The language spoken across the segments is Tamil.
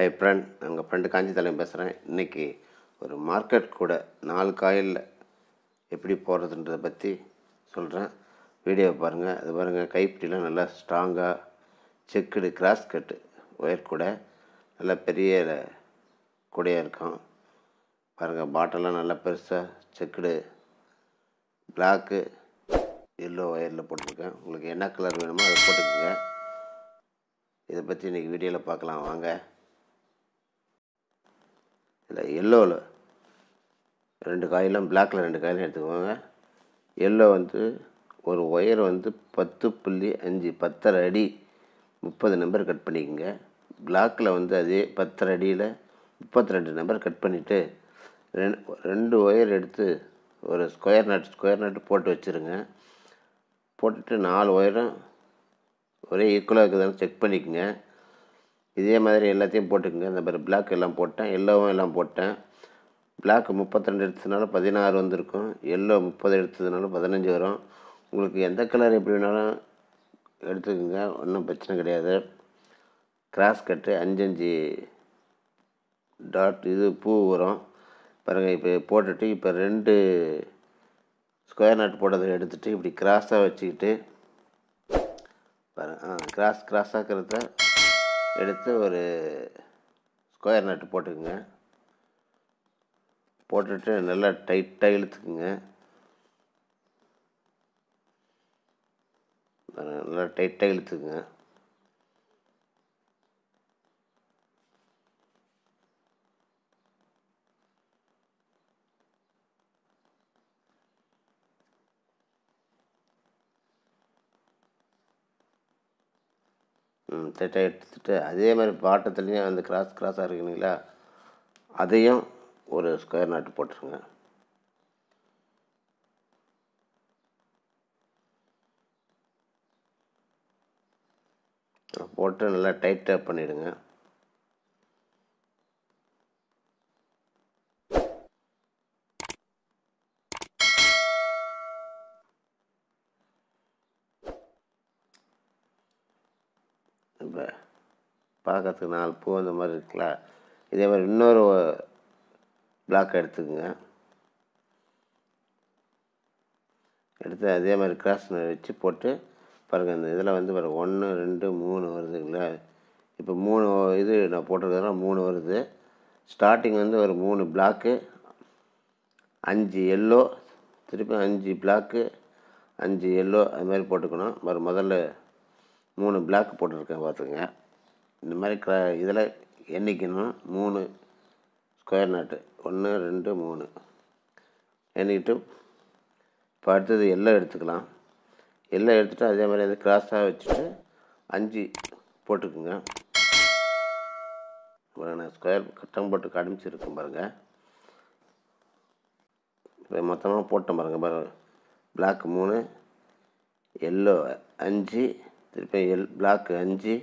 ஹாய் ஃப்ரெண்ட் உங்கள் ஃப்ரெண்டு காஞ்சி தலைவன் பேசுகிறேன் இன்றைக்கி ஒரு மார்க்கெட் கூட நாலு காயில் எப்படி போடுறதுன்றதை பற்றி சொல்கிறேன் வீடியோவை பாருங்கள் அது பாருங்கள் கைப்பிடிலாம் நல்லா ஸ்ட்ராங்காக செக்குடு கிராஸ் கட்டு ஒயர் கூட நல்லா பெரிய கூடையாக இருக்கும் பாருங்கள் பாட்டெல்லாம் நல்லா பெருசாக செக்குடு பிளாக்கு எல்லோ ஒயரில் போட்டிருக்கேன் உங்களுக்கு என்ன கலர் வேணுமோ அதை போட்டுக்கோங்க இதை பற்றி இன்றைக்கி வீடியோவில் பார்க்கலாம் வாங்க இதில் எல்லோவில் ரெண்டு காயிலும் பிளாக்கில் ரெண்டு காயிலும் எடுத்துக்கோங்க எல்லோ வந்து ஒரு ஒயர் வந்து பத்து புள்ளி அஞ்சு பத்தரை அடி முப்பது நம்பர் கட் பண்ணிக்கோங்க பிளாக்கில் வந்து அதே பத்தரை அடியில் முப்பத்தி ரெண்டு நம்பர் கட் பண்ணிவிட்டு ரெண்டு ரெண்டு ஒயர் எடுத்து ஒரு ஸ்கொயர் நட் ஸ்கொயர் நட்டு போட்டு வச்சுருங்க போட்டுட்டு நாலு ஒயரும் ஒரே ஈக்குவலாக இருக்குதான்னு செக் பண்ணிக்கோங்க இதே மாதிரி எல்லாத்தையும் போட்டுக்கோங்க இந்த மாதிரி பிளாக் எல்லாம் போட்டேன் எல்லோவும் எல்லாம் போட்டேன் பிளாக் முப்பத்திரெண்டு எடுத்ததுனால பதினாறு வந்திருக்கும் எல்லோ முப்பது எடுத்ததுனால பதினஞ்சு வரும் உங்களுக்கு எந்த கலர் எப்படி வேணாலும் எடுத்துக்கோங்க ஒன்றும் பிரச்சனை கிடையாது கிராஸ் கட்டு அஞ்சஞ்சு டாட் இது பூ வரும் பாருங்கள் இப்போ போட்டுட்டு இப்போ ரெண்டு ஸ்கொயர் நட் போட்டதை எடுத்துகிட்டு இப்படி கிராஸாக வச்சுக்கிட்டு பாருங்க ஆ கிராஸ் கிராஸாக இருக்கிறத எடுத்து ஒரு ஸ்கொயர் நட்டு போட்டுக்குங்க போட்டுட்டு நல்லா டைட்டாக இழுத்துக்குங்க நல்லா டைட்டாக இழுத்துக்குங்க ம் டைட்டாக எடுத்துட்டு அதே மாதிரி பாட்டத்துலேயும் அந்த கிராஸ் கிராஸாக இருக்குங்களா அதையும் ஒரு ஸ்கொயர் நாட்டு போட்டுருங்க போட்டு நல்லா டைட்டாக பண்ணிவிடுங்க இப்போ பார்க்கறதுக்கு நாலு பூ அந்த மாதிரி இருக்குல்ல இதே மாதிரி இன்னொரு பிளாக் எடுத்துக்கோங்க எடுத்து அதே மாதிரி கிராஸ் வச்சு போட்டு பாருங்கள் இந்த இதில் வந்து பாருங்கள் ஒன்று ரெண்டு மூணு வருதுங்களா இப்போ மூணு இது நான் போட்டிருக்கிறதுனா மூணு வருது ஸ்டார்டிங் வந்து ஒரு மூணு பிளாக்கு அஞ்சு எல்லோ திருப்பி அஞ்சு பிளாக்கு அஞ்சு எல்லோ அது மாதிரி போட்டுக்கணும் மறு முதல்ல மூணு பிளாக் போட்டிருக்கேன் பார்த்துங்க இந்த மாதிரி க இதில் எண்ணிக்கணும் மூணு ஸ்கொயர் நாட்டு ஒன்று ரெண்டு மூணு எண்ணிக்கிட்டு இப்போ அடுத்தது எல்லோ எடுத்துக்கலாம் எல்லோ எடுத்துகிட்டு அதே மாதிரி அது கிராஸாக வச்சுட்டு அஞ்சு போட்டுக்குங்க நான் ஸ்கொயர் கட்டம் போட்டு கடிச்சிருக்கேன் பாருங்கள் இப்போ மொத்தமாக போட்டேன் பாருங்கள் பாருங்கள் பிளாக் மூணு எல்லோ அஞ்சு திருப்பி எல் பிளாக் அஞ்சு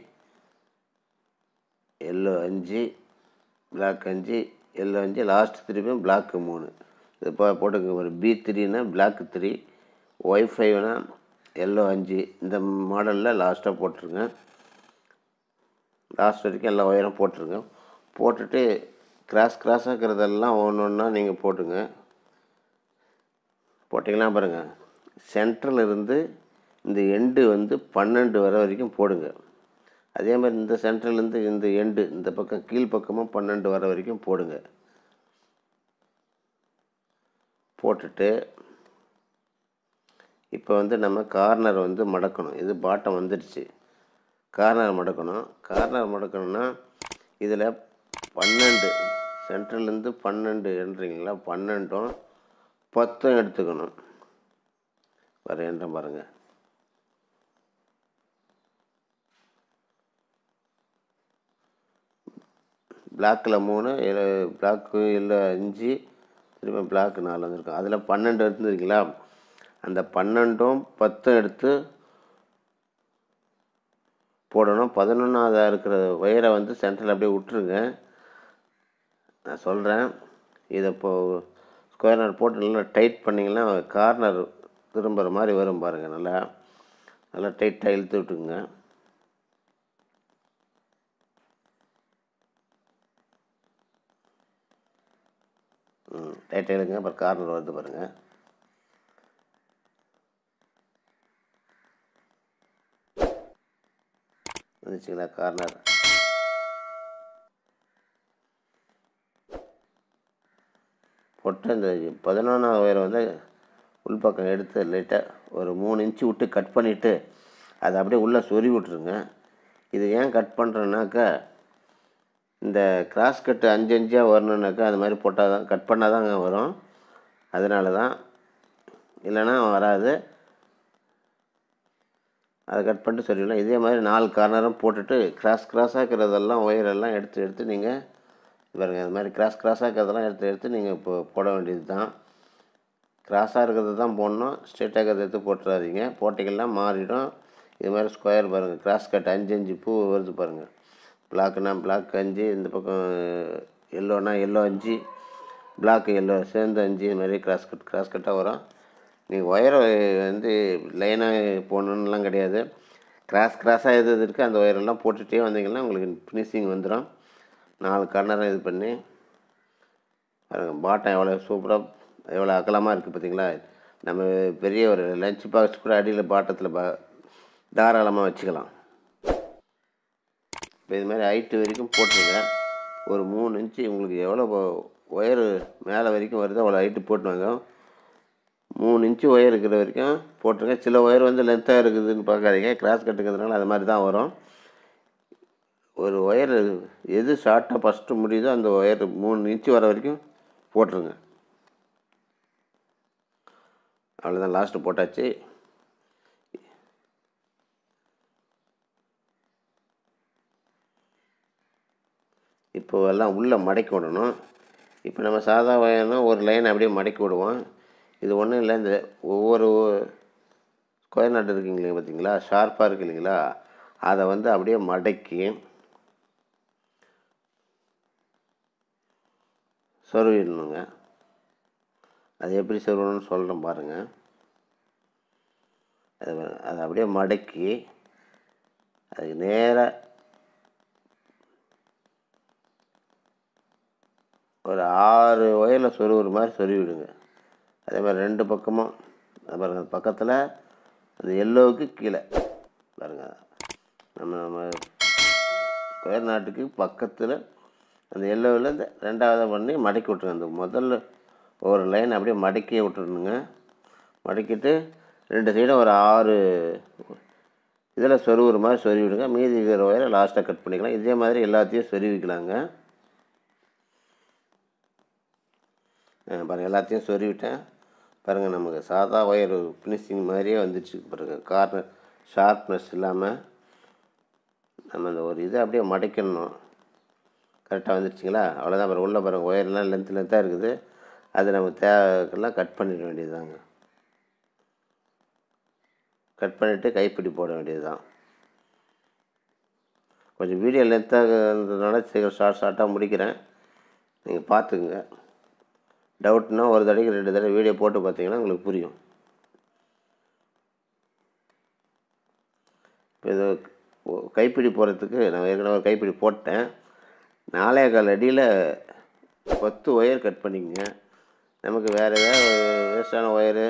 எல்லோ அஞ்சு பிளாக் அஞ்சு எல்லோ அஞ்சு லாஸ்ட் திருப்பியும் பிளாக்கு மூணு இது போ போட்டுங்க ஒரு பி த்ரீனா பிளாக் த்ரீ ஒய் ஃபைவ்னா எல்லோ அஞ்சு இந்த மாடலில் லாஸ்ட்டாக போட்டுருங்க லாஸ்ட் வரைக்கும் எல்லா ஒயரும் போட்டுருங்க போட்டுட்டு கிராஸ் கிராஸாக இருக்கிறதெல்லாம் ஒன்று ஒன்றா நீங்கள் போட்டுங்க போட்டிங்கன்னா பாருங்கள் சென்ட்ரில் இருந்து இந்த எண்டு வந்து பன்னெண்டு வர வரைக்கும் போடுங்க அதே மாதிரி இந்த சென்ட்ரலேருந்து இந்த எண்டு இந்த பக்கம் கீழ்ப்பக்கமாக பன்னெண்டு வர வரைக்கும் போடுங்க போட்டுட்டு இப்போ வந்து நம்ம கார்னர் வந்து மடக்கணும் இது பாட்டம் வந்துடுச்சு கார்னர் மடக்கணும் கார்னர் மடக்கணும்னா இதில் பன்னெண்டு சென்ட்ரலேருந்து பன்னெண்டு என்றீங்களா பன்னெண்டும் பத்தும் எடுத்துக்கணும் வரையன்ற பாருங்கள் பிளாக்கில் மூணு பிளாக்கு இல்லை அஞ்சு திரும்ப பிளாக் நாலு வந்திருக்கும் அதில் பன்னெண்டு எடுத்துருக்கீங்களா அந்த பன்னெண்டும் பத்தும் எடுத்து போடணும் பதினொன்றாவதாக இருக்கிற ஒயரை வந்து சென்டரில் அப்படியே விட்டுருங்க நான் சொல்கிறேன் இதை இப்போது ஸ்கொயர் நாட் போட்டு நல்லா டைட் பண்ணிங்கன்னா கார்னர் திரும்புகிற மாதிரி வரும் பாருங்கள் நல்லா நல்லா டைட்டாக இழுத்து விட்டுக்குங்க ம் டைட் எடுங்க அப்புறம் கார்னர் வருது பாருங்கள் வந்துச்சுங்களா கார்னர் போட்டு அந்த பதினொன்றாவது ஒயரை வந்து உள்பக்கம் எடுத்து லைட்டாக ஒரு மூணு இன்ச்சு விட்டு கட் பண்ணிவிட்டு அதை அப்படியே உள்ளே சொறி விட்ருங்க இது ஏன் கட் பண்ணுறேன்னாக்கா இந்த கிராஸ் கட்டு அஞ்சு அஞ்சாக வரணுன்னாக்கா அது மாதிரி போட்டால் தான் கட் பண்ணால் தாங்க வரும் அதனால தான் இல்லைன்னா வராது அதை கட் பண்ணிட்டு சொல்லிடலாம் இதே மாதிரி நாலு கார்னரும் போட்டுட்டு கிராஸ் கிராஸாக இருக்கிறதெல்லாம் ஒயரெல்லாம் எடுத்து எடுத்து நீங்கள் பாருங்க அது மாதிரி கிராஸ் கிராஸாக இருக்கிறதெல்லாம் எடுத்து எடுத்து நீங்கள் இப்போ போட வேண்டியது தான் கிராஸாக இருக்கிறது தான் போடணும் ஸ்ட்ரெயிட்டாக இருக்கிறத எடுத்து போட்டுறாதீங்க போட்டிங்கன்னா மாறிடும் இது மாதிரி ஸ்கொயர் பாருங்கள் கிராஸ் கட் அஞ்சு அஞ்சு பூ வருது பாருங்கள் பிளாக்னா பிளாக் அஞ்சு இந்த பக்கம் எல்லோனா எல்லோ அஞ்சு பிளாக் எல்லோ சேர்ந்து அஞ்சு இது மாதிரி கிராஸ் கட் கிராஸ் கட்டாக வரும் நீங்கள் ஒயரை வந்து லைனாக போடணுன்னுலாம் கிடையாது கிராஸ் கிராஸாக எது எது இருக்குது அந்த ஒயரெல்லாம் போட்டுகிட்டே வந்தீங்கன்னா உங்களுக்கு ஃபினிஷிங் வந்துடும் நாலு கர்னரை இது பண்ணி பாருங்க பாட்டம் எவ்வளோ சூப்பராக எவ்வளோ அகலமாக இருக்குது பார்த்தீங்களா நம்ம பெரிய ஒரு லஞ்ச் பாக்ஸ் கூட அடியில் பாட்டத்தில் பா தாராளமாக வச்சுக்கலாம் இப்போ இது மாதிரி ஹைட்டு வரைக்கும் போட்டுருங்க ஒரு மூணு இன்ச்சு உங்களுக்கு எவ்வளோ ஒயரு மேலே வரைக்கும் வருதோ அவ்வளோ ஹைட்டு போட்டுவாங்க மூணு இன்ச்சு ஒயர் இருக்கிற வரைக்கும் போட்டுருங்க சில ஒயர் வந்து லென்த்தாக இருக்குதுன்னு பார்க்காதீங்க கிராஸ் கட்டுக்கிறதுனால அது மாதிரி தான் வரும் ஒரு ஒயர் எது ஷார்ட்டாக ஃபஸ்ட்டு முடியுதோ அந்த ஒயர் மூணு இன்ச்சு வர வரைக்கும் போட்டுருங்க அவ்வளோதான் லாஸ்ட்டு போட்டாச்சு இப்போ எல்லாம் உள்ளே மடக்கி விடணும் இப்போ நம்ம சாதா வயர்னா ஒரு லைன் அப்படியே மடக்கி விடுவோம் இது ஒன்றும் இல்லை இந்த ஒவ்வொரு ஸ்கொயர் நாட்டு இருக்குங்களே பார்த்தீங்களா ஷார்ப்பாக இருக்கு இல்லைங்களா அதை வந்து அப்படியே மடக்கி சொருவிடணுங்க அது எப்படி சொருவணும்னு சொல்கிறேன் பாருங்கள் அது அதை அப்படியே மடக்கி அதுக்கு நேராக ஒரு ஆறு ஒயரில் சொருவுற மாதிரி சொருவிடுங்க அதே மாதிரி ரெண்டு பக்கமும் அது பாருங்க பக்கத்தில் அந்த எல்லோவுக்கு கீழே பாருங்க நம்ம நம்ம ஸ்கொயர் நாட்டுக்கு பக்கத்தில் அந்த எல்லோவில் இந்த ரெண்டாவதாக பண்ணி மடக்கி விட்ருங்க அந்த முதல்ல ஒரு லைன் அப்படியே மடக்கி விட்டுருணுங்க மடக்கிட்டு ரெண்டு சைடும் ஒரு ஆறு இதில் சொருவுற மாதிரி சொருவி விடுங்க மீதி இருக்கிற ஒயரை லாஸ்ட்டாக கட் பண்ணிக்கலாம் இதே மாதிரி எல்லாத்தையும் சொருவிக்கலாங்க பாருங்கள் எல்லாத்தையும் சொருவிட்டேன் பாருங்கள் நமக்கு சாதா ஒயர் ஃபினிஷிங் மாதிரியே வந்துச்சு பாருங்கள் கார்னர் ஷார்ப்னஸ் இல்லாமல் நம்ம அந்த ஒரு இதை அப்படியே மடைக்கணும் கரெக்டாக வந்துருச்சுங்களா அவ்வளோதான் பாருங்கள் உள்ளே பாருங்கள் ஒயர்லாம் லென்த் லென்த்தாக இருக்குது அது நம்ம தேவைக்கெல்லாம் கட் பண்ணிட வேண்டியது கட் பண்ணிவிட்டு கைப்பிடி போட வேண்டியது தான் கொஞ்சம் வீடியோ லென்த்தாக இருந்ததுனால சீக்கிரம் ஷார்ட் ஷார்ட்டாக முடிக்கிறேன் நீங்கள் பார்த்துக்குங்க டவுட்னா ஒரு தடவைக்கு ரெண்டு தடவை வீடியோ போட்டு பார்த்தீங்கன்னா உங்களுக்கு புரியும் இப்போ இது கைப்பிடி போடுறதுக்கு நான் ஏற்கனவே ஒரு கைப்பிடி போட்டேன் நாலே கால் அடியில் பத்து ஒயர் கட் பண்ணிக்கங்க நமக்கு வேறு ஏதாவது வேஸ்டான ஒயரு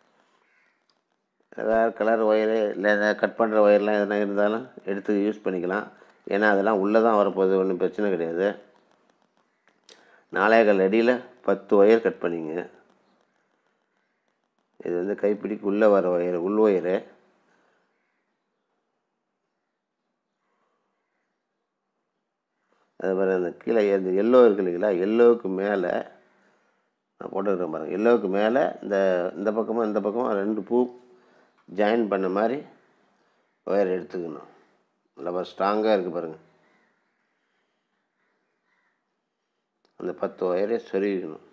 வேறு கலர் ஒயரு இல்லை ஏதாவது கட் பண்ணுற ஒயர்லாம் எதனா இருந்தாலும் எடுத்து யூஸ் பண்ணிக்கலாம் ஏன்னா அதெல்லாம் உள்ளே தான் வரப்போகுது ஒன்றும் பிரச்சனை கிடையாது நாலேகால் அடியில் பத்து ஒயர் கட் பண்ணிங்க இது வந்து கைப்பிடிக்கு உள்ளே வர ஒயர் உள் ஒயரு அது மாதிரி அந்த கீழே அந்த எல்லோ இருக்கு இல்லைங்களா எல்லோவுக்கு மேலே நான் போட்டுக்கிறேன் பாருங்கள் எல்லோவுக்கு மேலே இந்த இந்த பக்கமும் இந்த பக்கமும் ரெண்டு பூ ஜாயின் பண்ண மாதிரி ஒயர் எடுத்துக்கணும் நல்லா ஸ்ட்ராங்காக இருக்குது பாருங்கள் அந்த பத்து ஒயரே சொருவிக்கணும்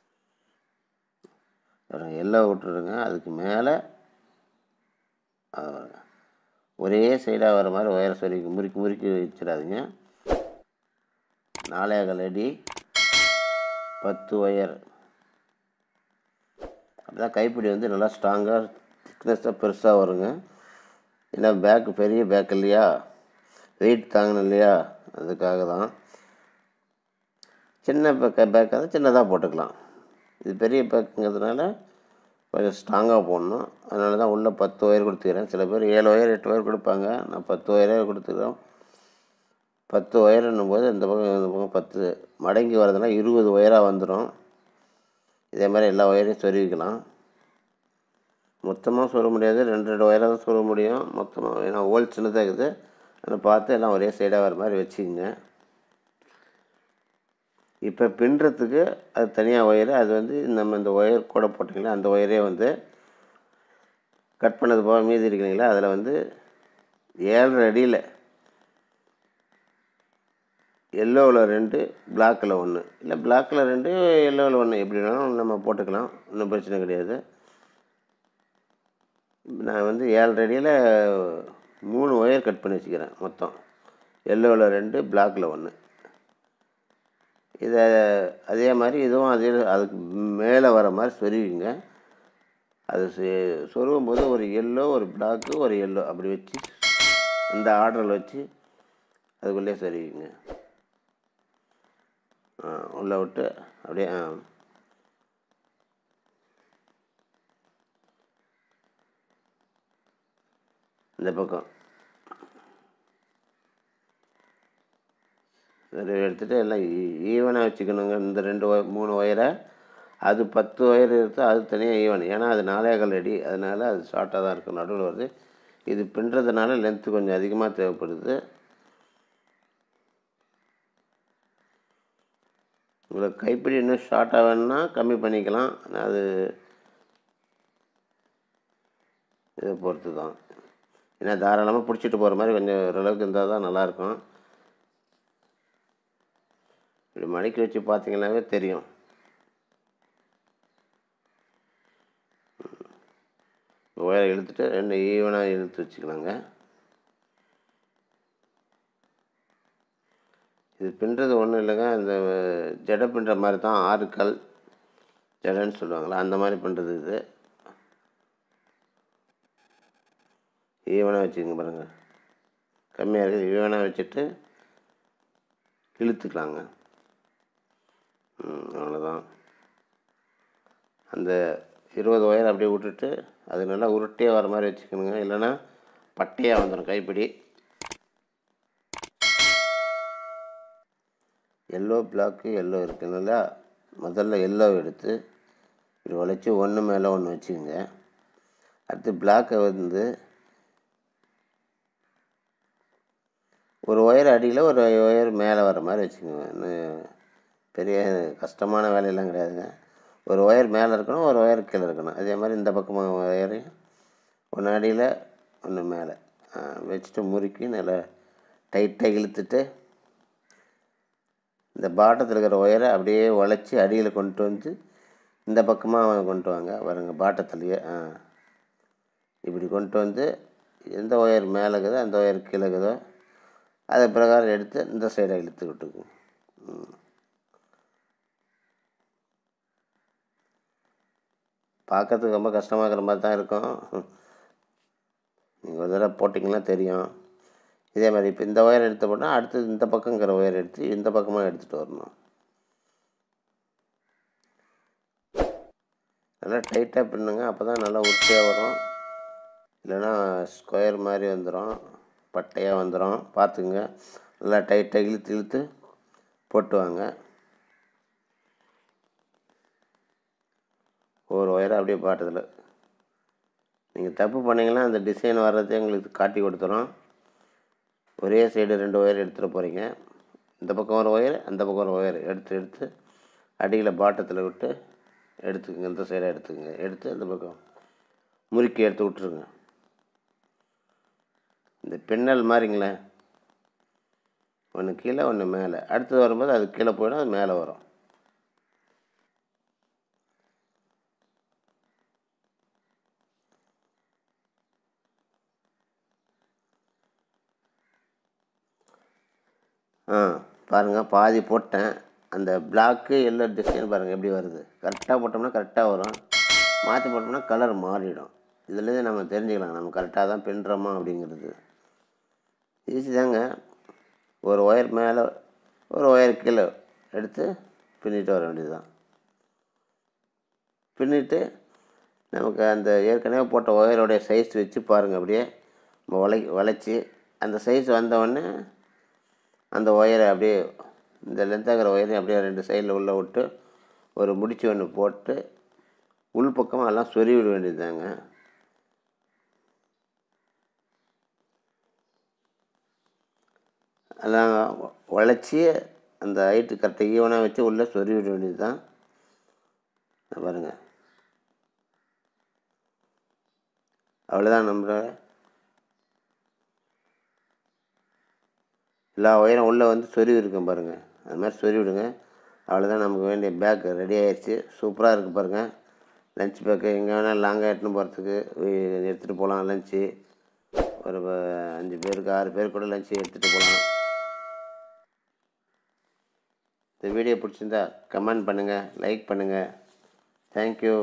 எல்லாம் விட்டுருங்க அதுக்கு மேலே ஒரே சைடாக வர மாதிரி ஒயரை சொருவி முறுக்கி முறுக்கி வச்சிடாதீங்க நாலேகால் அடி பத்து ஒயர் அப்படிதான் கைப்பிடி வந்து நல்லா ஸ்ட்ராங்காக திக்னஸாக பெருசாக வருங்க ஏன்னா பேக்கு பெரிய பேக் இல்லையா வெயிட் தாங்கணும் இல்லையா அதுக்காக தான் சின்ன பேக்க பேக்காக தான் சின்னதாக போட்டுக்கலாம் இது பெரிய பேக்குங்கிறதுனால கொஞ்சம் ஸ்ட்ராங்காக போடணும் அதனால தான் உள்ளே பத்து ஒயர் கொடுத்துக்கிறேன் சில பேர் ஏழு ஒயர் எட்டு ஒயர் கொடுப்பாங்க நான் பத்து ஒயரே கொடுத்துக்கிறோம் பத்து ஒயர்னும் போது இந்த பக்கம் இந்த பக்கம் பத்து மடங்கி வரதெல்லாம் இருபது ஒயராக வந்துடும் இதே மாதிரி எல்லா ஒயரையும் சொருவிக்கலாம் மொத்தமாக சொல்ல முடியாது ரெண்டு ரெண்டு ஒயராக தான் சொல்ல முடியும் மொத்தமாக ஏன்னா ஹோல் சின்னதாக இருக்குது அதை பார்த்து எல்லாம் ஒரே சைடாக வர மாதிரி வச்சுக்கோங்க இப்போ பின்னுறதுக்கு அது தனியாக ஒயரு அது வந்து நம்ம இந்த ஒயர் கூட போட்டிங்களா அந்த ஒயரே வந்து கட் பண்ணது போக மீதி இருக்கிறீங்களா அதில் வந்து ஏழரை அடியில் எல்லோவில் ரெண்டு பிளாக்கில் ஒன்று இல்லை பிளாக்கில் ரெண்டு எல்லோவில் ஒன்று எப்படி வேணாலும் நம்ம போட்டுக்கலாம் ஒன்றும் பிரச்சனை கிடையாது நான் வந்து ஏழரை அடியில் மூணு ஒயர் கட் பண்ணி வச்சுக்கிறேன் மொத்தம் எல்லோவில் ரெண்டு பிளாக்கில் ஒன்று இதை அதே மாதிரி இதுவும் அதே அதுக்கு மேலே வர மாதிரி சொருவிங்க அது சொ- சொருகும் போது ஒரு எல்லோ ஒரு பிளாக்கு ஒரு எல்லோ அப்படி வச்சு இந்த ஆர்டரில் வச்சு அதுக்குள்ளே சொருவிங்க ஆ உள்ளே விட்டு அப்படியே ஆ இந்த பக்கம் சரி எடுத்துகிட்டு எல்லாம் ஈவனாக வச்சுக்கணுங்க இந்த ரெண்டு ஒய மூணு ஒயரை அது பத்து ஒயர் எடுத்து அது தனியாக ஈவன் ஏன்னா அது நாலே கால் அடி அதனால் அது ஷார்ட்டாக தான் இருக்கும் நடுவில் வருது இது பின்னுறதுனால லென்த்து கொஞ்சம் அதிகமாக தேவைப்படுது உங்களுக்கு கைப்பிடி இன்னும் ஷார்ட்டாக வேணும்னா கம்மி பண்ணிக்கலாம் அது இதை பொறுத்து தான் ஏன்னா தாராளமாக பிடிச்சிட்டு போகிற மாதிரி கொஞ்சம் ஓரளவுக்கு இருந்தால் தான் நல்லாயிருக்கும் இப்படி மடக்கி வச்சு பார்த்தீங்கன்னாவே தெரியும் ஒயரை இழுத்துட்டு ரெண்டு ஈவனாக இழுத்து வச்சுக்கலாங்க இது பின்னுறது ஒன்றும் இல்லைங்க இந்த ஜடை பின்னுற மாதிரி தான் ஆறு கல் ஜடைன்னு சொல்லுவாங்களா அந்த மாதிரி பண்ணுறது இது ஈவனாக வச்சுக்கோங்க பாருங்கள் கம்மியாக இருக்குது ஈவனாக வச்சுட்டு இழுத்துக்கலாங்க ம், அவ்வளோதான் அந்த இருபது ஒயர் அப்படியே விட்டுட்டு அது நல்லா உருட்டையாக வர மாதிரி வச்சுக்கணுங்க இல்லைன்னா பட்டையாக வந்துடும் கைப்பிடி எல்லோ பிளாக்கு எல்லோ இருக்குதுனால முதல்ல எல்லோ எடுத்து இப்படி உழைச்சி ஒன்று மேலே ஒன்று வச்சுக்கோங்க அடுத்து பிளாக்கை வந்து ஒரு ஒயர் அடியில் ஒரு ஒயர் மேலே வர மாதிரி வச்சுக்கோங்க இன்னும் பெரிய கஷ்டமான வேலையெல்லாம் கிடையாதுங்க ஒரு ஒயர் மேலே இருக்கணும் ஒரு ஒயர் கீழே இருக்கணும் அதே மாதிரி இந்த பக்கமாக ஒயரையும் ஒன்று அடியில் ஒன்று மேலே ஆ, வச்சுட்டு முறுக்கி நல்லா டைட்டாக இழுத்துட்டு இந்த பாட்டத்தில் இருக்கிற ஒயரை அப்படியே உழைச்சி அடியில் கொண்டு வந்து இந்த பக்கமாக கொண்டு வாங்க வருங்க பாட்டத்துலேயே ஆ இப்படி கொண்டு வந்து எந்த ஒயர் மேலே இருக்குதோ அந்த ஒயர் கீழே இருக்குதோ அதை பிரகாரம் எடுத்து இந்த சைடை இழுத்து விட்டுக்குங்க ம். பார்க்கறதுக்கு ரொம்ப கஷ்டமாக இருக்கிற மாதிரி தான் இருக்கும் நீங்கள் ஒரு தடவை போட்டிங்கன்னா தெரியும் இதே மாதிரி இப்போ இந்த ஒயர் எடுத்து போட்டால் அடுத்து இந்த பக்கங்கிற ஒயர் எடுத்து இந்த பக்கமாக எடுத்துகிட்டு வரணும் நல்லா டைட்டாக பின்னுங்க அப்போ தான் நல்லா உறுதியாக வரும் இல்லைன்னா ஸ்கொயர் மாதிரி வந்துடும் பட்டையாக வந்துடும் பார்த்துங்க நல்லா டைட்டாக இழுத்து இழுத்து போட்டு வாங்க ஒரு ஒயரை அப்படியே பாட்டதில் நீங்கள் தப்பு பண்ணீங்கன்னா அந்த டிசைன் வர்றதே உங்களுக்கு காட்டி கொடுத்துரும் ஒரே சைடு ரெண்டு ஒயர் எடுத்துகிட்டு போகிறீங்க இந்த பக்கம் ஒரு ஒயர் அந்த பக்கம் ஒரு ஒயர் எடுத்து எடுத்து அடியில் பாட்டத்தில் விட்டு எடுத்துக்கங்க இந்த சைடாக எடுத்துக்கங்க எடுத்து இந்த பக்கம் முறுக்கி எடுத்து விட்ருங்க இந்த பின்னல் மாதிரிங்களே ஒன்று கீழே ஒன்று மேலே அடுத்தது வரும்போது அது கீழே போயிடும் அது மேலே வரும் ஆ பாருங்கள் பாதி போட்டேன் அந்த பிளாக்கு எல்லோ டிசைன் பாருங்கள் எப்படி வருது கரெக்டாக போட்டோம்னா கரெக்டாக வரும் மாற்றி போட்டோம்னா கலர் மாறிடும் இதுலேருந்து நம்ம தெரிஞ்சுக்கலாம் நம்ம கரெக்டாக தான் பின்னுறோமா அப்படிங்கிறது ஈஸி தாங்க ஒரு ஒயர் மேலே ஒரு ஒயர் கீழே எடுத்து பின்னிட்டு வர வேண்டியது தான் பின்னிட்டு நமக்கு அந்த ஏற்கனவே போட்ட ஒயரோடைய சைஸ் வச்சு பாருங்கள் அப்படியே நம்ம வளை வளைச்சி அந்த சைஸ் வந்தவுடனே அந்த ஒயரை அப்படியே இந்த லென்த்தாகிற ஒயரையும் அப்படியே ரெண்டு சைடில் உள்ளே விட்டு ஒரு முடிச்சு ஒன்று போட்டு உள் பக்கமாக எல்லாம் சொருவி விட வேண்டியதுதாங்க எல்லாம் வளைச்சி அந்த ஹைட்டு கரெக்டாக ஈவனாக வச்சு உள்ளே சொருவி விட வேண்டியது தான் பாருங்கள் அவ்வளோதான் நம்ம எல்லா ஒயரும் உள்ளே வந்து சொருவி இருக்கும் பாருங்கள் அது மாதிரி சொருவி விடுங்க அவ்வளோதான் நமக்கு வேண்டிய பேக் ரெடி ஆயிடுச்சு சூப்பராக இருக்குது பாருங்கள் லஞ்ச் பேக்கு எங்கே வேணால் லாங்காக எடுத்துன்னு போகிறதுக்கு எடுத்துகிட்டு போகலாம் லஞ்சு ஒரு ப- அஞ்சு பேருக்கு ஆறு பேர் கூட லஞ்சு எடுத்துகிட்டு போகலாம் இந்த வீடியோ பிடிச்சிருந்தா கமெண்ட் பண்ணுங்கள் லைக் பண்ணுங்கள் தேங்க்யூ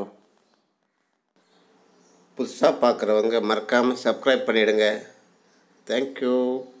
புதுசாக பார்க்குறவங்க மறக்காமல் சப்ஸ்கிரைப் பண்ணிவிடுங்க தேங்க்யூ